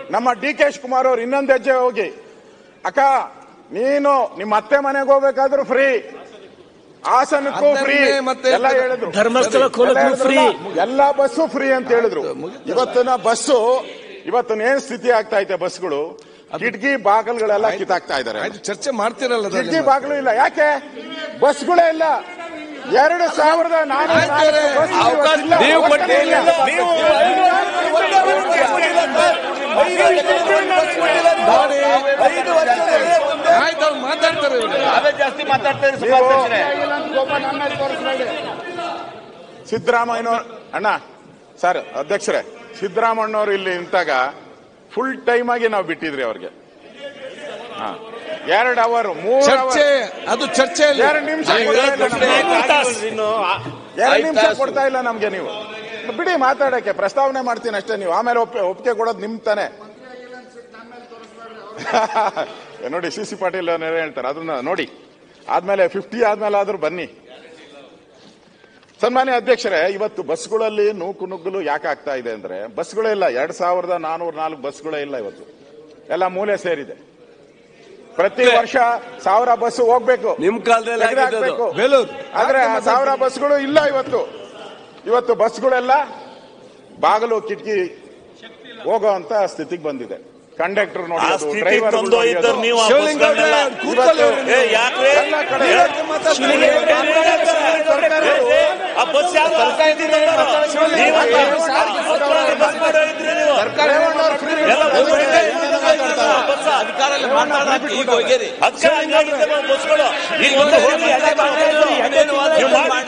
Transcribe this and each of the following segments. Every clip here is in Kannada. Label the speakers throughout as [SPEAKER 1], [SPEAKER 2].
[SPEAKER 1] ನಮ್ಮ ಡಿ ಕೆ ಶಿವಕುಮಾರ್ ಅವ್ರು ಇನ್ನೊಂದು ಹೆಜ್ಜೆ ಹೋಗಿ ಅಕ್ಕ ನೀನು ನಿಮ್ಮ ಅತ್ತೆ ಮನೆಗೆ ಹೋಗ್ಬೇಕಾದ್ರೂ ಫ್ರೀ ಹಾಸನಕ್ಕೂ ಫ್ರೀ
[SPEAKER 2] ಅದನ್ನೇ ಮತ್ತೆ
[SPEAKER 1] ಎಲ್ಲ ಹೇಳಿದ್ರು
[SPEAKER 3] ಧರ್ಮಸ್ಥಳ
[SPEAKER 1] ಎಲ್ಲ
[SPEAKER 3] ಕೋಲಕ್ಕೂ ಫ್ರೀ
[SPEAKER 1] ಹೇಳಿದ್ರಲ್ಲ, ಎಲ್ಲಾ ಬಸ್ಸು ಫ್ರೀ ಅಂತ ಹೇಳಿದ್ರು ಇವತ್ತಿನ ಬಸ್ಸು ಇವತ್ತಿನ ಏನ್ ಸ್ಥಿತಿ ಆಗ್ತಾ ಐತೆ ಬಸ್ಗಳು ಕಿಟಕಿ ಬಾಗಿಲುಗಳೆಲ್ಲ ಕಿತ್ತಾಕ್ತಾ ಇದ್ದಾರೆ
[SPEAKER 2] ಆಯ್ತು ಚರ್ಚೆ ಮಾಡ್ತಿರಲ್ಲ ಅದ್ರಲ್ಲಿ
[SPEAKER 1] ಕಿಟಕಿ ಬಾಗಿಲು ಇಲ್ಲ ಯಾಕೆ ಬಸ್ಗಳೇ ಇಲ್ಲ ಎರಡು ಸಾವಿರದ ನಾನೂರ
[SPEAKER 2] ಆಯ್ತು
[SPEAKER 1] ನಾಲ್ಕು
[SPEAKER 2] ರೀ.
[SPEAKER 1] ಬಸ್
[SPEAKER 2] ಅವಕಾಶ
[SPEAKER 1] ಇವತ್ತಿಲ್ಲ.
[SPEAKER 2] ನೀವು
[SPEAKER 1] ಒಟ್ಟೇ
[SPEAKER 2] ಕೊಟ್ಟಿಲ್ಲ.
[SPEAKER 1] ಇಲ್ಲ.
[SPEAKER 2] ನೀವು
[SPEAKER 4] ನೋಡಿ ಐದು ವರ್ಷದಲ್ಲಿ ಒಂದು
[SPEAKER 2] ಆಯ್ತು ಅವ್ರು ಮಾತಾಡ್ತಾರೆ ಇವ್ರು.
[SPEAKER 4] ನಾವೇ ಜಾಸ್ತಿ ಮಾತಾಡ್ತಾ ಇದ್ದೀವಿ
[SPEAKER 1] ನೀವು
[SPEAKER 4] ಸಭಾಧ್ಯಕ್ಷರೇ
[SPEAKER 1] ಸಿದ್ದರಾಮಯ್ಯನವ್ರು ಅಣ್ಣ ಸರ್ ಅಧ್ಯಕ್ಷರೇ ಸಿದ್ದರಾಮಣ್ಣವ್ರು ಇಲ್ಲಿ ನಿಂತಾಗ ಫುಲ್ ಟೈಮ್ ಆಗಿ ನಾವು ಬಿಟ್ಟಿದ್ರಿ ಅವ್ರಿಗೆ ಹಾ ಎರಡು ಅವರ್ ಮೂರು
[SPEAKER 2] ಚರ್ಚೆ ಅದು ಚರ್ಚೆ ಅಲ್ಲ.
[SPEAKER 1] ಎರಡು ನಿಮಿಷ
[SPEAKER 2] ಆಯ್ತು,
[SPEAKER 1] ಕೊಡ್ತಾ ಇಲ್ಲ
[SPEAKER 2] ಪ್ರಶ್ನೆ
[SPEAKER 1] ನಮ್ಗೆ.
[SPEAKER 2] ಆಯ್ತು.
[SPEAKER 1] ಎರಡು ನಿಮಿಷ
[SPEAKER 2] ಆಯ್ತು.
[SPEAKER 1] ಕೊಡ್ತಾ ಇಲ್ಲ ನಮ್ಗೆ ನೀವು ಬಿಡಿ ಮಾತಾಡಕ್ಕೆ ಪ್ರಸ್ತಾವನೆ ಮಾಡ್ತೀನಿ ಅಷ್ಟೇ ನೀವು ಆಮೇಲೆ ಒಪ್ಪಿಗೆ ಒಪ್ಪಿಗೆ ಕೊಡೋದು ನಿಮ್ ತಾನೆ ನೋಡಿ ಸಿ ಸಿ ಪಾಟೀಲ್ ಅವ್ರು ಹೇಳ್ತಾರೆ ಅದನ್ನ ನೋಡಿ ಆದ್ಮೇಲೆ ಫಿಫ್ಟಿ ಆದ್ಮೇಲೆ ಆದ್ರೂ ಬನ್ನಿ ಸನ್ಮಾನ್ಯ ಅಧ್ಯಕ್ಷರೇ ಇವತ್ತು ಬಸ್ಗಳಲ್ಲಿ ನೂಕು ನುಗ್ಗಲು ಯಾಕೆ ಆಗ್ತಾ ಇದೆ ಅಂದ್ರೆ ಬಸ್ಗಳೇ ಇಲ್ಲ ಎರಡ್ ಸಾವಿರದ ನಾನೂರ ನಾಲ್ಕು ಬಸ್ಗಳೇ ಇಲ್ಲ ಇವತ್ತು ಎಲ್ಲ ಮೂಲೆ ಸೇರಿದೆ ಪ್ರತಿ ವರ್ಷ ಸಾವಿರ ಬಸ್ ಹೋಗ್ಬೇಕು
[SPEAKER 3] ನಿಮ್ ಕಾಲದಲ್ಲಿ ಆಗಿದ್ದದು.
[SPEAKER 1] ತೆಗೆದಾಕ್ಬೇಕು.
[SPEAKER 2] ಬೇಲೂರು.
[SPEAKER 1] ಆದ್ರೆ ಆ ಸಾವಿರ ಬಸ್ಗಳು ಇಲ್ಲ ಇವತ್ತು ಇವತ್ತು ಬಸ್ಗಳೆಲ್ಲ ಬಾಗಿಲು ಕಿಟಕಿ ಹೋಗೋ ಅಂತ ಸ್ಥಿತಿಗೆ ಬಂದಿದೆ ಕಂಡಕ್ಟರ್ ನೋಡಿ
[SPEAKER 5] ಆ ಸ್ಥಿತಿ ತಂದು ಇದ್ದರು ನೀವು ಆ
[SPEAKER 2] ಶಿವಲಿಂಗ ಅವ್ರೆ,
[SPEAKER 5] ಬಸ್ಗಳನ್ನೆಲ್ಲ
[SPEAKER 2] ಕೂತ್ಕೊಳ್ಳಿ ಅವ್ರೆ.
[SPEAKER 5] ಏ ಯಾಕ್ರೆ
[SPEAKER 1] ಎಲ್ಲ ಕಡೆ
[SPEAKER 5] ಆ ಬಸ್ ಯಾರು ನೀವು ಬಸ್ ಮಾಡೋ ಇದ್ರಿ ನೀವು ಎಲ್ಲ ಹೋಗ್ಬಿಟ್ಟಿದೆ. ಬಸ್
[SPEAKER 4] ಅಧಿಕಾರಲ್ಲಿ ಮಾತಾಡಕ್ಕೆ ಈಗ ಹೋಗ್ಯಾರಿ
[SPEAKER 5] ಅದಕ್ಕೆ ಹಂಗಾಗಿದೆ ಬ- ಬಸ್ಗಳು ಈಗ ಒಂದು ಹೋಗಿ ಎಲ್ಲ ತಗೊಂಡು ನೀವು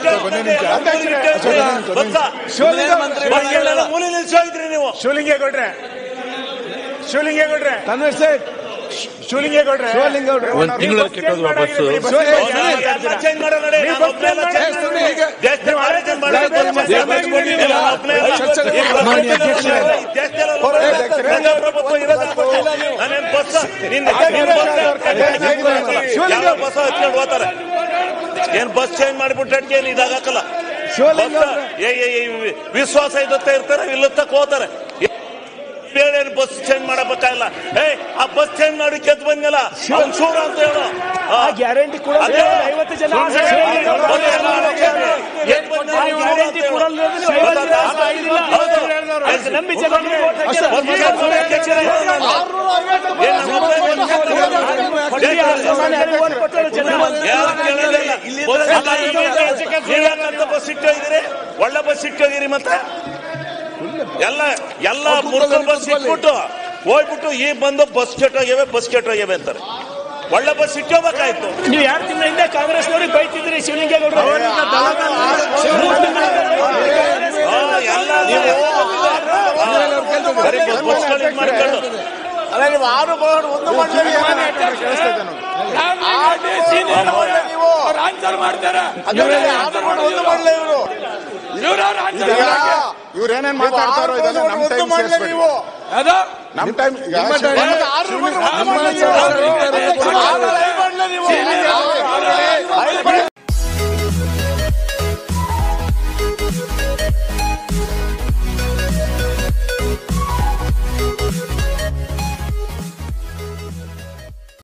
[SPEAKER 5] ಮಾಡಿ ಬಸ್ಸ
[SPEAKER 2] ಶಿವಲಿಂಗ ಅವ್ರೆ,
[SPEAKER 5] ಬಸ್ಗಳೆಲ್ಲ ಮೂಲೆ ನಿಲ್ಸಿ ಹೋಗಿದ್ರಿ ನೀವು
[SPEAKER 3] ಶಿವಲಿಂಗೇಗೌಡ್ರೆ ಶಿವಲಿಂಗೇಗೌಡ್ರೆ
[SPEAKER 2] ತನ್ವೀರ್ ಸೇಠ್
[SPEAKER 3] ಶಿವಲಿಂಗೇಗೌಡ್ರೆ
[SPEAKER 2] ಶಿವಲಿಂಗ ಅವ್ರೆ.
[SPEAKER 3] ಒಂದ್ ತಿಂಗಳು ಕೆಟ್ಟೋದ್ವಾ ಬಸ್ಸು
[SPEAKER 5] ಚೇಂಜ್ ಮಾಡೋ ನಡೆ
[SPEAKER 3] ನೀವು
[SPEAKER 5] ನಾವು ಒಬ್ನೇ ಎಲ್ಲ
[SPEAKER 3] ಬಸ್
[SPEAKER 5] change
[SPEAKER 2] ಸುಮ್ನೆ
[SPEAKER 5] ಮಾಡಿ.
[SPEAKER 2] ಈಗ-
[SPEAKER 5] ದೇಶದಲ್ಲಿ ಆಲೋಚನೆ ಮಾಡಿ
[SPEAKER 2] ದಯಮಾಡಿ ಕೊಡಿ.
[SPEAKER 5] ಇಲ್ಲ, ಒಬ್ನೇ ಎಲ್ಲ.
[SPEAKER 2] ಚರ್ಚೆ
[SPEAKER 5] ಈಗ
[SPEAKER 2] ಮಾನ್ಯ
[SPEAKER 5] ದೇಶದಲ್ಲಿ ಪ್ರಜಾಪ್ರಭುತ್ವ ಇರೋದು ನಾನೇನ್ ಬಸ್ ನಿನ್ನ ನೀನ್ ಬಸ್ ಯಾವ ಬಸ್ ಹಚ್ಕೊಂಡು ಹೋಗ್ತಾರೆ ಏನ್ ಬಸ್ ಚೇಂಜ್ ಮಾಡಿಬಿಟ್ರೆ ಏನ್ ಇದಾಗಲ್ಲ
[SPEAKER 2] ಶಿವಲಿಂಗ
[SPEAKER 5] ಬಸ್
[SPEAKER 2] ಅವ್ರೆ.
[SPEAKER 5] ಏ ಏ, ಏ, ವಿಶ್ವಾಸ ಇದ್ದತ್ತ ಇರ್ತಾರೆ ಇಲ್ಲತ್ತಕ್ ಹೋಗ್ತಾರೆ ಬೇರೆ ಬಸ್ ಚೇಂಜ್ ಮಾಡಬೇಕಾಗಿಲ್ಲ ಏ ಆ ಬಸ್ ಚೇಂಜ್ ಮಾಡಿ ಗೆದ್ದು ಬಂದಲ್ಲ ಅವ್ನ್ ಶೂರ ಅಂತ ಹೇಳು ಆ,
[SPEAKER 3] ಗ್ಯಾರಂಟಿ ಕೊಡಲ್ಲ
[SPEAKER 5] ಅದೇ.
[SPEAKER 3] ಐವತ್ತು ಜನ
[SPEAKER 5] ಸುಮ್ನೆ ಬಸ್ ಚೇಂಜ್ ಮಾಡಕ್ಕೆ ಗೆದ್ದು ಬಂದಲ್ಲ
[SPEAKER 3] ಆ
[SPEAKER 5] ಶೂರ ಅಂತ
[SPEAKER 3] ಗ್ಯಾರಂಟಿ
[SPEAKER 5] ಹೇಳು.
[SPEAKER 3] ಕೊಡಲ್ಲ ಅಂದ್ರೆ ನೀವು ಐವತ್ತು ಜನ ಆಗ್ತಾ ಇದ್ದಿಲ್ಲ.
[SPEAKER 5] ಹೌದು.
[SPEAKER 3] ಅದಕ್ಕೆ ನಂಬಿ ಜನರಿಗೆ vote ಹಾಕಿ.
[SPEAKER 5] ಬಸ್ ಚೇಂಜ್ ಅಧ್ಯಕ್ಷರೇ ಇರೋದು ನಾನು. ಏನ್ ನಮ್ಮ ಒಬ್ಬನೇ
[SPEAKER 3] ಕೊಡಿ, ಆ ಸಾಮಾನ್ಯರಿಗೆ vote ಕೊಟ್ಟವರು ಜನ.
[SPEAKER 5] ಯಾರು ಕೇಳೋದಿಲ್ಲ. ಬಸ್ ನೀವ್ಯಾಕಂತ ಬಸ್ ಇಟ್ಟೋಗಿರಿ ಒಳ್ಳೆ ಬಸ್ ಇಟ್ಟೋಗಿರಿ ಮತ್ತೆ ಎಲ್ಲ ಎಲ್ಲ ಮುರುಕಲ್ ಬಸ್ ಇಟ್ಬಿಟ್ಟು ಹೋಗ್ಬಿಟ್ಟು ಈ ಬಂದು ಬಸ್ ಕೆಟ್ಟೋಗ್ಯವೆ ಬಸ್ ಕೆಟ್ಟೋಗ್ಯವೆ ಅಂತಾರೆ ಒಳ್ಳೆ ಬಸ್ ಇಟ್ಟೋಬೇಕಾಯ್ತು
[SPEAKER 3] ನೀವು ಎರಡು ತಿಂಗಳ ಹಿಂದೆ ಕಾಂಗ್ರೆಸ್ನವ್ರಿಗೆ ಬೈತಿದ್ರಿ ಶಿವಲಿಂಗೇಗೌಡರು
[SPEAKER 5] ಆ, ಎಲ್ಲ ನೀವು ಬರೀ ಬಸ್- ಬಸ್ಗಳು ಇದ್ ಮಾಡ್ಕೊಂಡು
[SPEAKER 4] ಅಲ್ಲ ನೀವು ಆರು ಬೋರ್ಡ್ ಒಂದು ಮಂಡಳಿ
[SPEAKER 1] ಕೇಳಿಸ್ತಾ ಇದೆ ನೋಡಿ.
[SPEAKER 4] ನೀವು ಅದರಲ್ಲಿ ಆರು ಬೋರ್ಡ್ ಒಂದು ಮಂಡಳಿ ಇವರು
[SPEAKER 1] ಈಗ ಇವ್ರು ಏನೇನ್ ಮಾತಾಡ್ತಾರೋ ಇದೆಲ್ಲ ನಮ್
[SPEAKER 4] ಒಂದು
[SPEAKER 1] ಟೈಮ್
[SPEAKER 4] ಮಂಡಳಿ
[SPEAKER 1] ಸೇರಿಸ್ಬೇಡಿ
[SPEAKER 4] ನೀವು
[SPEAKER 1] ನಮ್ ಟೈಮ್
[SPEAKER 2] ನಿಮ್ಮ time-
[SPEAKER 4] ಆರು ಬೋರ್ಡ್ ಒಂದು ಮಂಡಳಿ
[SPEAKER 2] ನಿಮ್ಮ
[SPEAKER 4] ನೀವು.
[SPEAKER 2] ಸರ್ಕಾರ ಇರ್ತಾರೆ.
[SPEAKER 4] ಆರು ಮಂಡಳಿ ನೀವು